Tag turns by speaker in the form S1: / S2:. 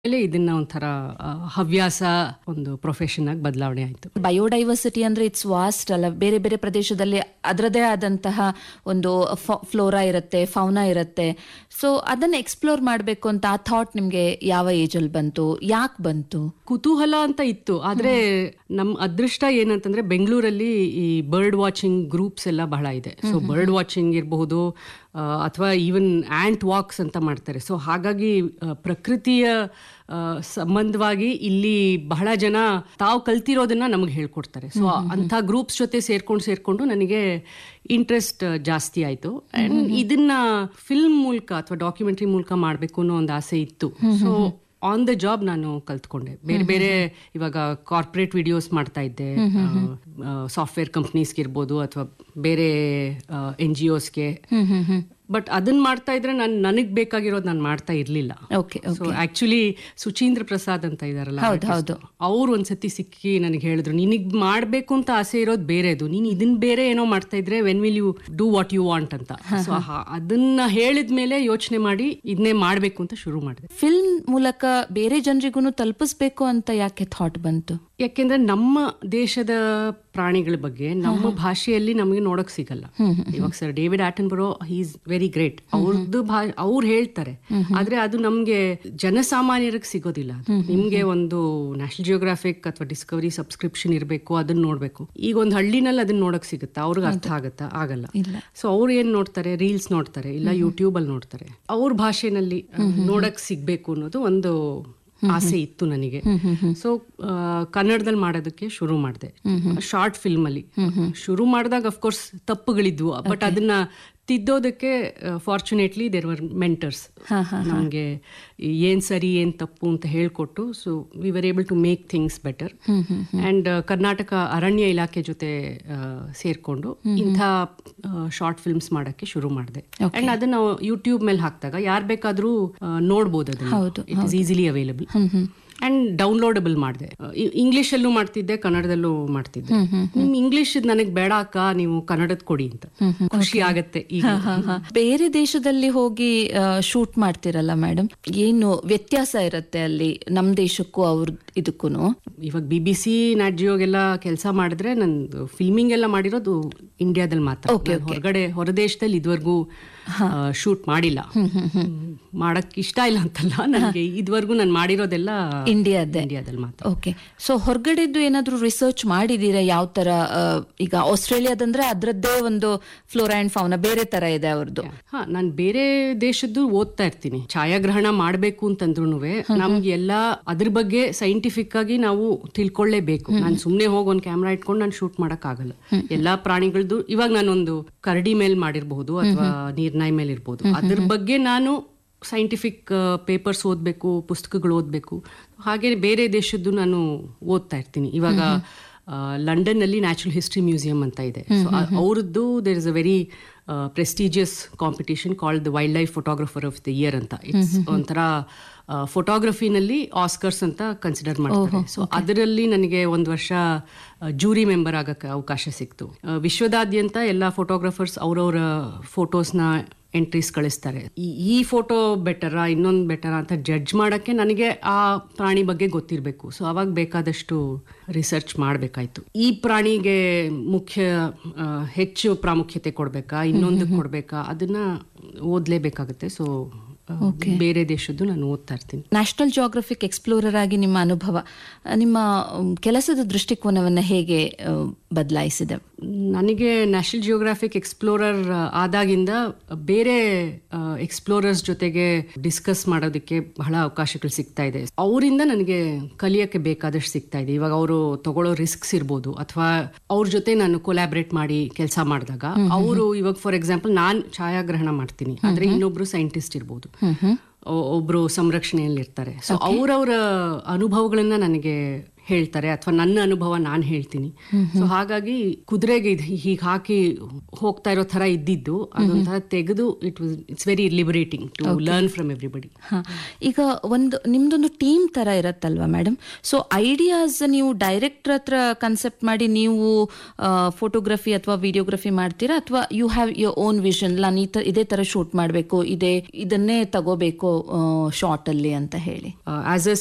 S1: ಮೇಲೆ ಇದನ್ನ ಒಂಥರ ಆ, ಹವ್ಯಾಸ ಒಂದು ಪ್ರೊಫೆಷನ್ ಆಗಿ ಬದಲಾವಣೆ ಆಯ್ತು
S2: ಬಯೋಡೈವರ್ಸಿಟಿ ಅಂದ್ರೆ ಇಟ್ಸ್ ವಾಸ್ಟ್ ಅಲ್ಲ ಬೇರೆ ಬೇರೆ ಪ್ರದೇಶದಲ್ಲಿ ಅದರದೇ ಆದಂತಹ ಒಂದು ಫ್ಲೋರಾ ಇರುತ್ತೆ ಫೌನಾ ಇರುತ್ತೆ ಸೊ ಅದನ್ನ ಎಕ್ಸ್ಪ್ಲೋರ್ ಮಾಡಬೇಕು ಅಂತ ಆ ಥಾಟ್ ನಿಮ್ಗೆ ಯಾವ ಏಜ್ ಅಲ್ಲಿ ಬಂತು ಯಾಕೆ ಬಂತು
S1: ಕುತೂಹಲ ಅಂತ ಇತ್ತು ಆದ್ರೆ ನಮ್ ಅದೃಷ್ಟ ಏನಂತಂದ್ರೆ ಬೆಂಗಳೂರಲ್ಲಿ ಈ ಬರ್ಡ್ ವಾಚಿಂಗ್ ಗ್ರೂಪ್ಸ್ ಎಲ್ಲ ಬಹಳ ಇದೆ ಸೊ ಬರ್ಡ್ ವಾಚಿಂಗ್ ಇರಬಹುದು ಅಥವಾ ಈವನ್ ಆಂಟ್ ವಾಕ್ಸ್ ಅಂತ ಮಾಡ್ತಾರೆ ಸೊ ಹಾಗಾಗಿ ಆ, ಪ್ರಕೃತಿಯ ಆ, ಸಂಬಂಧವಾಗಿ ಇಲ್ಲಿ ಬಹಳ ಜನ ತಾವು ಕಲ್ತಿರೋದನ್ನ ನಮಗೆ ಹೇಳ್ಕೊಡ್ತಾರೆ ಸೊ ಅಂಥ ಗ್ರೂಪ್ಸ್ ಜೊತೆ ಸೇರ್ಕೊಂಡು ಸೇರ್ಕೊಂಡು ನನಗೆ ಇಂಟ್ರೆಸ್ಟ್ ಜಾಸ್ತಿ ಆಯ್ತು ಅಂಡ್ ಇದನ್ನ ಫಿಲ್ಮ್ ಮೂಲಕ ಅಥವಾ ಡಾಕ್ಯುಮೆಂಟ್ರಿ ಮೂಲಕ ಮಾಡಬೇಕು ಅನ್ನೋ ಒಂದು ಆಸೆ ಇತ್ತು ಸೊ ಆನ್ ದ ಜಾಬ್ ನಾನು ಕಲ್ತ್ಕೊಂಡೆ ಬೇರೆ ಬೇರೆ ಇವಾಗ ಕಾರ್ಪೊರೇಟ್ ವಿಡಿಯೋಸ್ ಮಾಡ್ತಾ ಇದ್ದೆ ಸಾಫ್ಟ್ವೇರ್ ಕಂಪ್ನೀಸ್ಗೆ ಇರ್ಬೋದು ಅಥವಾ ಬೇರೆ ಎನ್ ಜಿ ಒಸ್ಗೆ ಬಟ್ ಅದನ್ನ ಮಾಡ್ತಾ ಇದ್ರೆ ನಾನು ನನಗ್ ಬೇಕಾಗಿರೋದು ನಾನು ಮಾಡ್ತಾ ಇರ್ಲಿಲ್ಲ
S2: okay
S1: so actually Suchindra Prasad ಅಂತ ಇದಾರಲ್ಲ
S2: ಹೌದು, ಹೌದು.
S1: ಅವ್ರು ಒಂದ್ಸತಿ ಸಿಕ್ಕಿ ನನಗೆ ಹೇಳಿದ್ರು ನಿನಗ್ ಮಾಡ್ಬೇಕು ಅಂತ ಆಸೆ ಇರೋದು ಬೇರೆದು ನೀನ್ ಇದನ್ ಬೇರೆ ಏನೋ ಮಾಡ್ತಾ ಇದ್ರೆ when will you do what you want ಅಂತ ಸೊ ಅದನ್ನ ಹೇಳಿದ್ಮೇಲೆ ಯೋಚನೆ ಮಾಡಿ ಇದನ್ನೇ ಮಾಡ್ಬೇಕು ಅಂತ ಶುರು ಮಾಡಿದೆ
S2: ಫಿಲ್ಮ್ ಮೂಲಕ ಬೇರೆ ಜನರಿಗೂ ತಲುಪಿಸ್ಬೇಕು ಅಂತ ಯಾಕೆ ಥಾಟ್ ಬಂತು
S1: ಯಾಕೆಂದ್ರೆ ನಮ್ಮ ದೇಶದ ಪ್ರಾಣಿಗಳ ಬಗ್ಗೆ ನಮ್ಮ ಭಾಷೆಯಲ್ಲಿ ನಮಗೆ ನೋಡಕ್ ಸಿಗಲ್ಲ ಇವಾಗ sir David Attenborough is very great ಅವ್ರದ್ದು ಭಾ ಅವ್ರು ಹೇಳ್ತಾರೆ ಆದ್ರೆ ಅದು ನಮ್ಗೆ ಜನಸಾಮಾನ್ಯರಿಗೆ ಸಿಗೋದಿಲ್ಲ ಅದು. ನಿಮ್ಗೆ ಒಂದು ನ್ಯಾಷನಲ್ ಜಿಯೋಗ್ರಾಫಿಕ್ ಅಥವಾ ಡಿಸ್ಕವರಿ ಸಬ್ಸ್ಕ್ರಿಪ್ಷನ್ ಇರಬೇಕು ಅದನ್ನ ನೋಡ್ಬೇಕು ಈಗ ಒಂದು ಹಳ್ಳಿನಲ್ಲಿ ಅದನ್ನ ನೋಡಕ್ ಸಿಗುತ್ತಾ ಅವ್ರಿಗೆ ಅರ್ಥ ಆಗತ್ತಾ ಆಗಲ್ಲ
S2: ಇಲ್ಲ.
S1: ಸೊ ಅವ್ರು ಏನ್ ನೋಡ್ತಾರೆ ರೀಲ್ಸ್ ನೋಡ್ತಾರೆ ಇಲ್ಲ ಯೂಟ್ಯೂಬ್ ಅಲ್ಲಿ ನೋಡ್ತಾರೆ ಅವ್ರ ಭಾಷೆನಲ್ಲಿ ಆ, ನೋಡಕ್ ಸಿಗ್ಬೇಕು ಅನ್ನೋದು ಒಂದು ಆಸೆ ಇತ್ತು ನನಗೆ ಸೊ ಕನ್ನಡದಲ್ಲಿ ಮಾಡೋದಕ್ಕೆ ಶುರು ಮಾಡಿದೆ ಶಾರ್ಟ್ ಫಿಲ್ಮ್ ಅಲ್ಲಿ ಶುರು ಮಾಡಿದಾಗ ಅಫ್ಕೋರ್ಸ್ ತಪ್ಪುಗಳಿದ್ವು ಬಟ್ ಅದನ್ನ ತಿದ್ದೋದಕ್ಕೆ ಫಾರ್ಚುನೇಟ್ಲಿ ದೇರ್ ವರ್ ಮೆಂಟರ್ಸ್ ನಮಗೆ ಏನ್ ಸರಿ ಏನ್ ತಪ್ಪು ಅಂತ ಹೇಳ್ಕೊಟ್ಟು so we were able to make things better and Karnataka ಅರಣ್ಯ ಇಲಾಖೆ ಜೊತೆ ಆ, ಸೇರ್ಕೊಂಡು ಇಂಥ ಶಾರ್ಟ್ ಫಿಲ್ಮ್ಸ್ ಮಾಡಕ್ಕೆ ಶುರು ಮಾಡಿದೆ ಅಂಡ್ ಅದನ್ನ ಯೂಟ್ಯೂಬ್ ಮೇಲೆ ಹಾಕಿದಾಗ ಯಾರು ಬೇಕಾದ್ರೂ ಆ, ನೋಡ್ಬೋದು ಅದನ್ನ it is easily available and downloadable ಮಾಡಿದೆ ಇಂಗ್ಲಿಷ್ ಅಲ್ಲೂ ಮಾಡ್ತಿದ್ದೆ ಕನ್ನಡದಲ್ಲೂ ಮಾಡ್ತಿದ್ದೆ ನಿಮ್ ಇಂಗ್ಲಿಷ್ ನನಗೆ ಬೇಡ ಅಕ್ಕ ನೀವು ಕನ್ನಡದ ಕೊಡಿ ಅಂತ ಖುಷಿ ಆಗತ್ತೆ ಈಗ
S2: ಬೇರೆ ದೇಶದಲ್ಲಿ ಹೋಗಿ ಶೂಟ್ ಮಾಡ್ತಿರಲ್ಲ ಮೇಡಮ್ ಏನು ವ್ಯತ್ಯಾಸ ಇರುತ್ತೆ ಅಲ್ಲಿ ನಮ್ ದೇಶಕ್ಕೂ ಅವ್ರ ಇದಕ್ಕೂ
S1: ಇವಾಗ ಬಿ ಬಿ ಸಿ ನಾಟ್ ಜಿಯೋಗೆಲ್ಲ ಕೆಲಸ ಮಾಡಿದ್ರೆ ನಂದು ಫಿಲ್ಮಿಂಗ್ ಎಲ್ಲ ಮಾಡಿರೋದು ಇಂಡಿಯಾದಲ್ಲಿ ಮಾತ್ರ ನಾನ್ ಹೊರಗಡೆ ಹೊರದೇಶದಲ್ಲಿ ಇದುವರೆಗೂ ಶೂಟ್ ಮಾಡಿಲ್ಲ ಮಾಡಕ್ ಇಷ್ಟ ಇಲ್ಲ ಅಂತಲ್ಲ ನನಗೆ ಇದುವರೆಗೂ ನಾನು ಮಾಡಿರೋದೆಲ್ಲ
S2: ಇಂಡಿಯಾದ್ದೇ
S1: ಇಂಡಿಯಾದಲ್ಲಿ ಮಾತ್ರ
S2: ಓಕೆ ಸೊ ಹೊರಗಡೆದ್ದು ಏನಾದ್ರೂ ರಿಸರ್ಚ್ ಮಾಡಿದೀರಾ ಯಾವ ತರ ಆ, ಈಗ ಆಸ್ಟ್ರೇಲಿಯಾದಂದ್ರೆ ಅದ್ರದ್ದೇ ಒಂದು ಫ್ಲೋರಾ ಅಂಡ್ ಫೌನ ಬೇರೆ ತರ ಇದೆ ಅವ್ರದ್ದು
S1: ಹಾ ನಾನ್ ಬೇರೆ ದೇಶದ್ದು ಓದ್ತಾ ಇರ್ತೀನಿ ಛಾಯಾಗ್ರಹಣ ಮಾಡ್ಬೇಕು ಅಂತಂದ್ರು ನಮ್ಗೆ ಎಲ್ಲ ಅದ್ರ ಬಗ್ಗೆ ಸೈಂಟಿಫಿಕ್ ಆಗಿ ನಾವು ತಿಳ್ಕೊಳ್ಳೇಬೇಕು ನಾನು ಸುಮ್ನೆ ಹೋಗಿ ಒಂದ್ ಕ್ಯಾಮ್ರಾ ಇಟ್ಕೊಂಡು ನಾನು ಶೂಟ್ ಮಾಡಕ್ ಆಗಲ್ಲ ಎಲ್ಲಾ ಪ್ರಾಣಿಗಳದ್ದು ಇವಾಗ ನಾನೊಂದು ಕರಡಿ ಮೇಲ್ ಮಾಡಿರ್ಬಹುದು ಅಥವಾ ನೀರ್ನಾಯಿ ಮೇಲೆ ಇರ್ಬೋದು ಅದ್ರ ಬಗ್ಗೆ ನಾನು ಸೈಂಟಿಫಿಕ್ ಪೇಪರ್ಸ್ ಓದಬೇಕು ಪುಸ್ತಕಗಳು ಓದಬೇಕು ಹಾಗೆ ಬೇರೆ ದೇಶದ್ದು ನಾನು ಓದ್ತಾ ಇರ್ತೀನಿ ಇವಾಗ ಲಂಡನ್ ನಲ್ಲಿ ನ್ಯಾಚುರಲ್ ಹಿಸ್ಟ್ರಿ ಮ್ಯೂಸಿಯಂ ಅಂತ ಇದೆ ಸೊ ಅವ್ರದ್ದು there is a very prestigious competition called the wildlife photographer of the year ಅಂತ ಇಟ್ಸ್ ಒಂಥರ ಫೋಟೋಗ್ರಫಿನಲ್ಲಿ ಆಸ್ಕರ್ಸ್ ಅಂತ ಕನ್ಸಿಡರ್ ಮಾಡ್ತಾರೆ ಸೊ ಅದರಲ್ಲಿ ನನಗೆ ಒಂದು ವರ್ಷ ಜೂರಿ ಮೆಂಬರ್ ಆಗಕ್ಕೆ ಅವಕಾಶ ಸಿಕ್ತು ಆ, ವಿಶ್ವದಾದ್ಯಂತ ಎಲ್ಲ ಫೋಟೋಗ್ರಫರ್ಸ್ ಅವ್ರವ್ರ ಫೋಟೋಸ್ನ ಎಂಟ್ರೀಸ್ ಕಳಿಸ್ತಾರೆ ಈ- ಈ ಫೋಟೋ ಬೆಟರಾ ಇನ್ನೊಂದು ಬೆಟರಾ ಅಂತ ಜಡ್ಜ್ ಮಾಡಕ್ಕೆ ನನಗೆ ಆ ಪ್ರಾಣಿ ಬಗ್ಗೆ ಗೊತ್ತಿರಬೇಕು ಸೊ ಅವಾಗ ಬೇಕಾದಷ್ಟು ರಿಸರ್ಚ್ ಮಾಡಬೇಕಾಯ್ತು ಈ ಪ್ರಾಣಿಗೆ ಮುಖ್ಯ ಆ, ಹೆಚ್ಚು ಪ್ರಾಮುಖ್ಯತೆ ಕೊಡ್ಬೇಕಾ ಇನ್ನೊಂದು ಕೊಡ್ಬೇಕಾ ಅದನ್ನ ಓದ್ಲೇಬೇಕಾಗುತ್ತೆ ಸೊ ಬೇರೆ ದೇಶದ್ದು ನಾನು ಓದ್ತಾ ಇರ್ತೀನಿ
S2: ನ್ಯಾಷನಲ್ ಜಿಯೋಗ್ರಫಿಕ್ ಎಕ್ಸ್ಪ್ಲೋರರ್ ಆಗಿ ನಿಮ್ಮ ಅನುಭವ ಆ, ನಿಮ್ಮ ಮ್, ಕೆಲಸದ ದೃಷ್ಟಿಕೋನವನ್ನ ಹೇಗೆ ಬದಲಾಯಿಸಿದೆ
S1: ನನಗೆ ನ್ಯಾಷನಲ್ ಜಿಯೋಗ್ರಾಫಿಕ್ ಎಕ್ಸ್ಪ್ಲೋರರ್ ಆದಾಗಿಂದ ಬೇರೆ ಎಕ್ಸ್ಪ್ಲೋರರ್ಸ್ ಜೊತೆಗೆ ಡಿಸ್ಕಸ್ ಮಾಡೋದಕ್ಕೆ ಬಹಳ ಅವಕಾಶಗಳು ಸಿಗ್ತಾ ಇದೆ ಅವರಿಂದ ನನಗೆ ಕಲಿಯಕ್ಕೆ ಬೇಕಾದಷ್ಟು ಸಿಗ್ತಾ ಇದೆ ಇವಾಗ ಅವರು ತಗೊಳ್ಳೋ ರಿಸ್ಕ್ಸ್ ಇರ್ಬೋದು ಅಥವಾ ಅವ್ರ ಜೊತೆ ನಾನು ಕೊಲಾಬ್ರೇಟ್ ಮಾಡಿ ಕೆಲಸ ಮಾಡಿದಾಗ ಅವರು ಇವಾಗ ಫಾರ್ ಎಕ್ಸಾಂಪಲ್ ನಾನ್ ಛಾಯಾಗ್ರಹಣ ಮಾಡ್ತೀನಿ ಆದ್ರೆ ಇನ್ನೊಬ್ರು ಸೈಂಟಿಸ್ಟ್ ಇರ್ಬೋದು ಒ- ಒಬ್ರು ಸಂರಕ್ಷಣೆಯಲ್ಲಿ ಇರ್ತಾರೆ ಸೊ ಅವರವರ ಅನುಭವಗಳನ್ನ ನನಗೆ ಹೇಳ್ತಾರೆ ಅಥವಾ ನನ್ನ ಅನುಭವ ನಾನು ಹೇಳ್ತೀನಿ ಸೊ ಹಾಗಾಗಿ ಕುದುರೆಗೆ ಹೀಗೆ ಹಾಕಿ ಹೋಗ್ತಾ ಇರೋ ತರ ಇದ್ದಿದ್ದು ಅದೊಂಥರ ತೆಗೆದು it was it's very liberating to learn from everybody
S2: ಹಾ. ಈಗ ಒಂದು ನಿಮ್ದೊಂದು ಟೀಮ್ ತರ ಇರತ್ತಲ್ವಾ ಮೇಡಮ್ ಸೊ ಐಡಿಯಾಸ್ ನೀವು ಡೈರೆಕ್ಟರ್ ಹತ್ರ ಕನ್ಸೆಪ್ಟ್ ಮಾಡಿ ನೀವು ಫೋಟೋಗ್ರಫಿ ಅಥವಾ ವಿಡಿಯೋಗ್ರಫಿ ಮಾಡ್ತೀರಾ ಅಥವಾ you have your own vision ನಾನು ಈ ತ- ಇದೇ ತರ ಶೂಟ್ ಮಾಡಬೇಕು ಇದೇ ಇದನ್ನೇ ತಗೋಬೇಕು ಶಾರ್ಟ್ ಅಲ್ಲಿ ಅಂತ ಹೇಳಿ
S1: ಆಸ್ ಅ